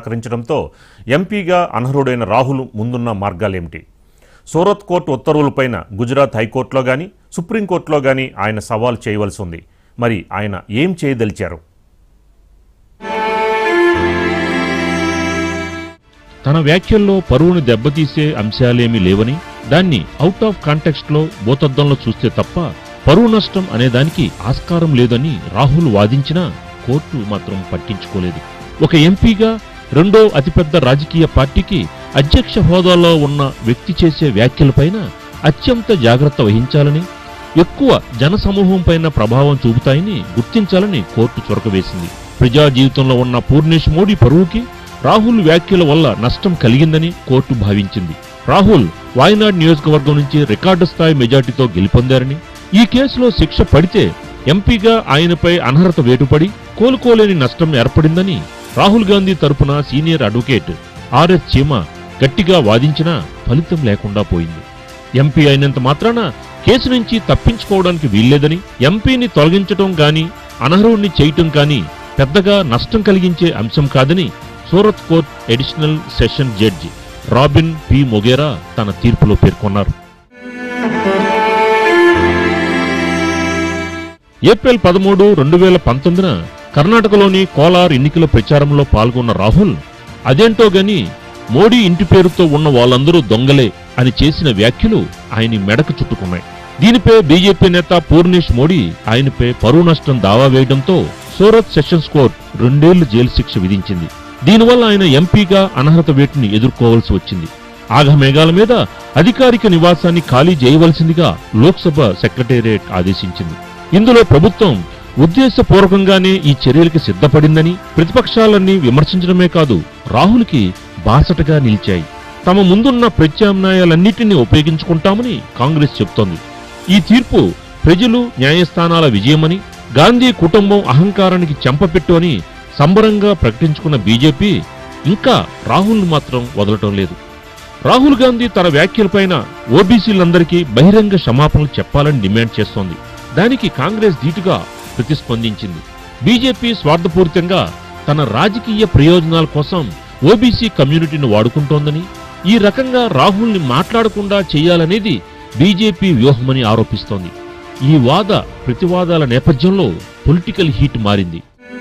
నిరాకరించడంతో ఎంపీగా అనర్హుడైన రాహుల్ ముందున్న మార్గాలేమిటి సూరత్ కోర్టు ఉత్తర్వులపైన గుజరాత్ హైకోర్టులో కానీ సుప్రీంకోర్టులో కానీ ఆయన సవాల్ చేయవలసి ఉంది మరి ఆయన ఏం చేయదలిచారు తన వ్యాఖ్యల్లో పరువును దెబ్బతీసే అంశాలేమీ లేవని దాన్ని అవుట్ ఆఫ్ కాంటెక్స్ట్ లో భూతద్దంలో చూస్తే తప్ప పరువు నష్టం అనేదానికి ఆస్కారం లేదని రాహుల్ వాదించినా కోర్టు మాత్రం పట్టించుకోలేదు ఒక ఎంపీగా రెండో అతిపెద్ద రాజకీయ పార్టీకి అధ్యక్ష హోదాలో ఉన్న వ్యక్తి చేసే వ్యాఖ్యలపైన అత్యంత జాగ్రత్త వహించాలని ఎక్కువ జనసమూహం పైన ప్రభావం చూపుతాయని గుర్తించాలని కోర్టు చొరకవేసింది ప్రజా జీవితంలో ఉన్న పూర్ణేష్ మోడీ పరువుకి రాహుల్ వ్యాఖ్యల వల్ల నష్టం కలిగిందని కోర్టు భావించింది రాహుల్ వాయనాడ్ నియోజకవర్గం నుంచి రికార్డు స్థాయి మెజార్టీతో గెలుపొందారని ఈ కేసులో శిక్ష పడితే ఎంపీగా ఆయనపై అనర్హత వేటుపడి కోలుకోలేని నష్టం ఏర్పడిందని రాహుల్ గాంధీ తరపున సీనియర్ అడ్వకేట్ ఆర్ఎస్ చీమ గట్టిగా వాదించినా ఫలితం లేకుండా పోయింది ఎంపీ అయినంత మాత్రాన కేసు నుంచి తప్పించుకోవడానికి వీల్లేదని ఎంపీని తొలగించటం గాని అనర్హుణ్ణి చేయటం కానీ పెద్దగా నష్టం కలిగించే అంశం కాదని Surat court additional session judge Robin P Mogera తన తీర్పులో పేర్కొన్నారు ఏప్రిల్ పదమూడు రెండు వేల పంతొమ్మిదిన కర్ణాటకలోని కోలార్ ఎన్నికల ప్రచారంలో పాల్గొన్న రాహుల్ అదేంటో గాని మోడీ ఇంటి పేరుతో ఉన్న వాళ్ళందరూ దొంగలే అని చేసిన వ్యాఖ్యలు ఆయన మెడకు చుట్టుకున్నాయి దీనిపై బీజేపీ నేత పూర్ణేష్ మోడీ ఆయనపై పరువు నష్టం దావా వేయడంతో సూరత్ సెషన్స్ కోర్టు రెండేళ్లు జైలు శిక్ష విధించింది దీనివల్ల ఆయన ఎంపీగా అనర్హత వేటుని ఎదుర్కోవాల్సి వచ్చింది ఆఘమేఘాల మీద అధికారిక నివాసాన్ని ఖాళీ చేయవలసిందిగా లోక్సభ సెక్రటేరియట్ ఆదేశించింది ఇందులో ప్రభుత్వం ఉద్దేశపూర్వకంగానే ఈ చర్యలకి సిద్ధపడిందని ప్రతిపక్షాలన్నీ విమర్శించడమే కాదు రాహుల్కి బాసటగా నిలిచాయి తమ ముందున్న ప్రత్యామ్నాయాలన్నిటినీ ఉపయోగించుకుంటామని కాంగ్రెస్ చెబుతోంది ఈ తీర్పు ప్రజలు న్యాయస్థానాల విజయమని గాంధీ కుటుంబం అహంకారానికి చెంపపెట్టు అని సంబరంగా ప్రకటించుకున్న బీజేపీ ఇంకా రాహుల్ మాత్రం వదలటం లేదు రాహుల్ గాంధీ తన వ్యాఖ్యలపైన ఓబీసీలందరికీ బహిరంగ క్షమాపణలు చెప్పాలని డిమాండ్ చేస్తోంది దానికి కాంగ్రెస్ ధీటుగా ప్రతిస్పందించింది బీజేపీ స్వార్థపూరితంగా తన రాజకీయ ప్రయోజనాల కోసం ఓబీసీ కమ్యూనిటీని వాడుకుంటోందని ఈ రకంగా రాహుల్ని మాట్లాడకుండా చేయాలనేది బీజేపీ వ్యూహమని ఆరోపిస్తోంది ఈ వాద ప్రతివాదాల నేపథ్యంలో పొలిటికల్ హీట్ మారింది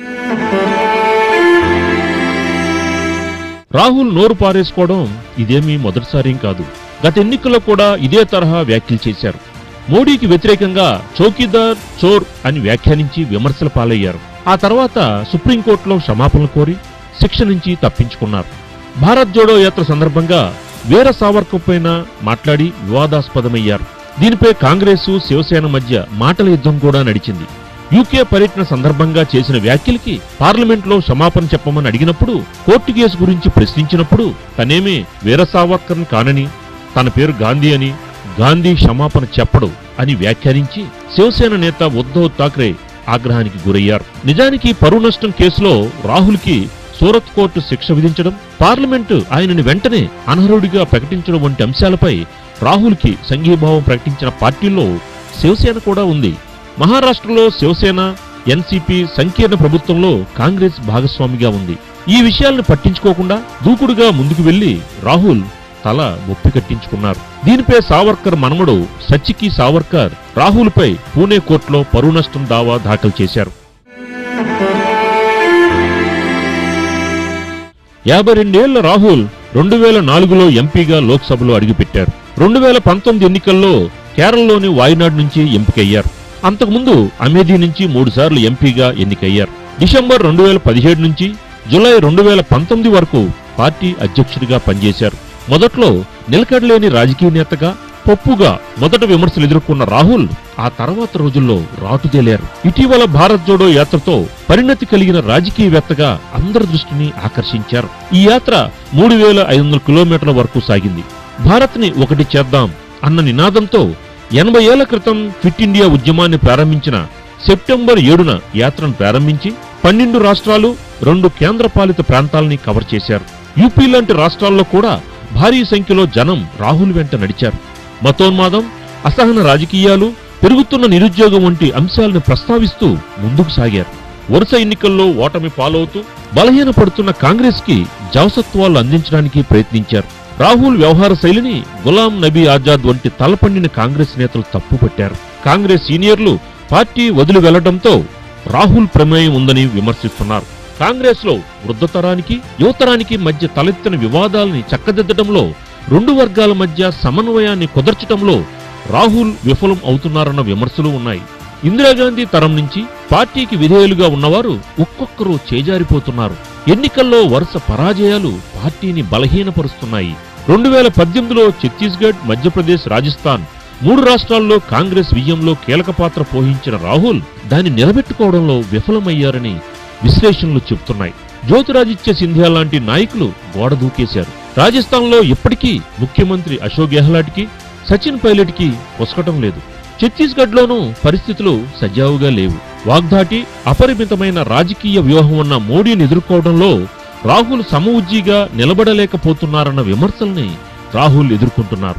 రాహుల్ నోరు పారేసుకోవడం ఇదేమీ మొదటిసారేం కాదు గత ఎన్నికల్లో కూడా ఇదే తరహా వ్యాఖ్యలు చేశారు మోడీకి వ్యతిరేకంగా చౌకీదార్ చోర్ అని వ్యాఖ్యానించి విమర్శల పాలయ్యారు ఆ తర్వాత సుప్రీంకోర్టులో క్షమాపణలు కోరి శిక్ష నుంచి తప్పించుకున్నారు భారత్ జోడో యాత్ర సందర్భంగా వీర సావర్కర్ పైన మాట్లాడి వివాదాస్పదమయ్యారు దీనిపై కాంగ్రెసు శివసేన మధ్య మాటల యుద్ధం కూడా నడిచింది యూకే పర్యటన సందర్భంగా చేసిన వ్యాఖ్యలకి పార్లమెంట్లో క్షమాపణ చెప్పమని అడిగినప్పుడు కోర్టు కేసు గురించి ప్రశ్నించినప్పుడు తనేమీ వీర సావర్కర్ కానని తన పేరు గాంధీ అని గాంధీ క్షమాపణ చెప్పడు అని వ్యాఖ్యానించి శివసేన నేత ఉద్ధవ్ ఠాక్రే ఆగ్రహానికి గురయ్యారు నిజానికి పరువు నష్టం కేసులో రాహుల్కి సూరత్ కోర్టు శిక్ష విధించడం పార్లమెంటు ఆయనని వెంటనే అనర్హుడిగా ప్రకటించడం వంటి అంశాలపై రాహుల్కి సంఘీభావం ప్రకటించిన పార్టీల్లో శివసేన కూడా ఉంది మహారాష్ట్రలో శివసేన ఎన్సీపీ సంకీర్ణ ప్రభుత్వంలో కాంగ్రెస్ భాగస్వామిగా ఉంది ఈ విషయాలను పట్టించుకోకుండా దూకుడుగా ముందుకు వెళ్లి రాహుల్ తల బొప్పి కట్టించుకున్నారు దీనిపై సావర్కర్ మనమడు సచ్చికి సావర్కర్ రాహుల్పై పూణే కోర్టులో పరువు నష్టం దావా దాఖలు చేశారు యాభై రెండేళ్ల రాహుల్ రెండు వేల నాలుగులో ఎంపీగా లోక్సభలో అడుగుపెట్టారు రెండు వేల పంతొమ్మిది ఎన్నికల్లో కేరళలోని వాయనాడ్ నుంచి ఎంపికయ్యారు అంతకుముందు అమేధీ నుంచి మూడుసార్లు ఎంపీగా ఎన్నికయ్యారు డిసెంబర్ రెండు వేల పదిహేడు నుంచి జులై రెండు వేల పంతొమ్మిది వరకు పార్టీ అధ్యక్షుడిగా పనిచేశారు మొదట్లో నిలకడలేని రాజకీయ నేతగా పప్పుగా మొదట విమర్శలు ఎదుర్కొన్న రాహుల్ ఆ తర్వాత రోజుల్లో రాటుదేలారు ఇటీవల భారత్ జోడో యాత్రతో పరిణతి కలిగిన రాజకీయవేత్తగా అందరి దృష్టిని ఆకర్షించారు ఈ యాత్ర మూడు వేల ఐదు వందల కిలోమీటర్ల వరకు సాగింది భారత్ ని ఒకటి చేద్దాం అన్న నినాదంతో ఎనభై ఏళ్ల క్రితం ఫిట్ ఇండియా ఉద్యమాన్ని ప్రారంభించిన సెప్టెంబర్ ఏడున యాత్రను ప్రారంభించి పన్నెండు రాష్ట్రాలు రెండు కేంద్రపాలిత ప్రాంతాలని కవర్ చేశారు యూపీ లాంటి రాష్ట్రాల్లో కూడా భారీ సంఖ్యలో జనం రాహుల్ వెంట నడిచారు మతోన్మాదం అసహన రాజకీయాలు పెరుగుతున్న నిరుద్యోగం వంటి అంశాలను ప్రస్తావిస్తూ ముందుకు సాగారు వరుస ఎన్నికల్లో ఓటమి పాలవుతూ బలహీనపడుతున్న కాంగ్రెస్ కి జవసత్వాలు అందించడానికి ప్రయత్నించారు రాహుల్ వ్యవహార శైలిని గులాం నబీ ఆజాద్ వంటి తలపండిన కాంగ్రెస్ నేతలు తప్పుపట్టారు కాంగ్రెస్ సీనియర్లు పార్టీ వదిలి వెళ్లడంతో రాహుల్ ప్రమేయం ఉందని విమర్శిస్తున్నారు కాంగ్రెస్ లో వృద్ధతరానికి యువతరానికి మధ్య తలెత్తిన వివాదాలని చక్కదిద్దడంలో రెండు వర్గాల మధ్య సమన్వయాన్ని కుదర్చటంలో రాహుల్ విఫలం అవుతున్నారన్న విమర్శలు ఉన్నాయి ఇందిరాగాంధీ తరం నుంచి పార్టీకి విధేయులుగా ఉన్నవారు ఒక్కొక్కరు చేజారిపోతున్నారు ఎన్నికల్లో వరుస పరాజయాలు పార్టీని బలహీనపరుస్తున్నాయి రెండు వేల పద్దెనిమిదిలో ఛత్తీస్గఢ్ మధ్యప్రదేశ్ రాజస్థాన్ మూడు రాష్ట్రాల్లో కాంగ్రెస్ విజయంలో కీలక పాత్ర పోషించిన రాహుల్ దాన్ని నిలబెట్టుకోవడంలో విఫలమయ్యారని విశ్లేషణలు చెబుతున్నాయి జ్యోతిరాదిత్య సింధియా లాంటి నాయకులు గోడ దూకేశారు రాజస్థాన్లో ఇప్పటికీ ముఖ్యమంత్రి అశోక్ గెహ్లాట్కి సచిన్ పైలట్కి పొసకటం లేదు ఛత్తీస్గఢ్లోనూ పరిస్థితులు సజావుగా లేవు వాగ్దాటి అపరిమితమైన రాజకీయ వ్యూహం ఉన్న మోడీని ఎదుర్కోవడంలో రాహుల్ సమవుజ్జీగా నిలబడలేకపోతున్నారన్న విమర్శల్ని రాహుల్ ఎదుర్కొంటున్నారు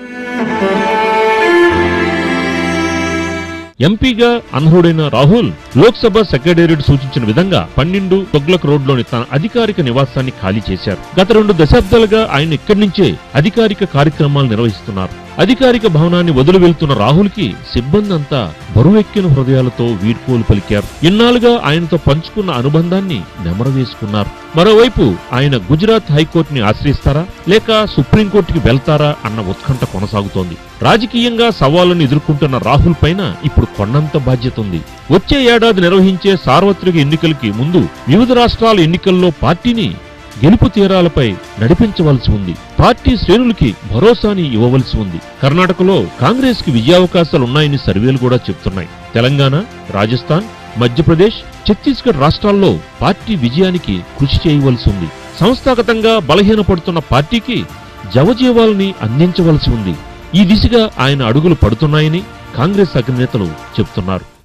ఎంపీగా అనర్హుడైన రాహుల్ లోక్సభ సెక్రటేరియట్ సూచించిన విధంగా పన్నెండు తొగ్లక్ రోడ్లోని తన అధికారిక నివాసాన్ని ఖాళీ చేశారు గత రెండు దశాబ్దాలుగా ఆయన ఇక్కడి నుంచే అధికారిక కార్యక్రమాలు నిర్వహిస్తున్నారు అధికారిక భవనాన్ని వదిలి వెళ్తున్న రాహుల్ కి సిబ్బంది అంతా బరువెక్కిన హృదయాలతో వీడ్కోలు పలికారు ఇన్నాళ్లుగా ఆయనతో పంచుకున్న అనుబంధాన్ని నెమరవేసుకున్నారు మరోవైపు ఆయన గుజరాత్ హైకోర్టుని ఆశ్రయిస్తారా లేక సుప్రీంకోర్టుకి వెళ్తారా అన్న ఉత్కంఠ కొనసాగుతోంది రాజకీయంగా సవాళ్లను ఎదుర్కొంటున్న రాహుల్ పైన ఇప్పుడు కొండంత బాధ్యత ఉంది వచ్చే ఏడాది నిర్వహించే సార్వత్రిక ఎన్నికలకి ముందు వివిధ రాష్ట్రాల ఎన్నికల్లో పార్టీని గెలుపు తీరాలపై నడిపించవలసి ఉంది పార్టీ శ్రేణులకి భరోసాని ఇవ్వవలసి ఉంది కర్ణాటకలో కాంగ్రెస్ కి విజయావకాశాలున్నాయని సర్వేలు కూడా చెప్తున్నాయి తెలంగాణ రాజస్థాన్ మధ్యప్రదేశ్ ఛత్తీస్గఢ్ రాష్ట్రాల్లో పార్టీ విజయానికి కృషి చేయవలసి ఉంది సంస్థాగతంగా బలహీనపడుతున్న పార్టీకి జవజీవాల్ని అందించవలసి ఉంది ఈ దిశగా ఆయన అడుగులు పడుతున్నాయని కాంగ్రెస్ అగ్రనేతలు చెబుతున్నారు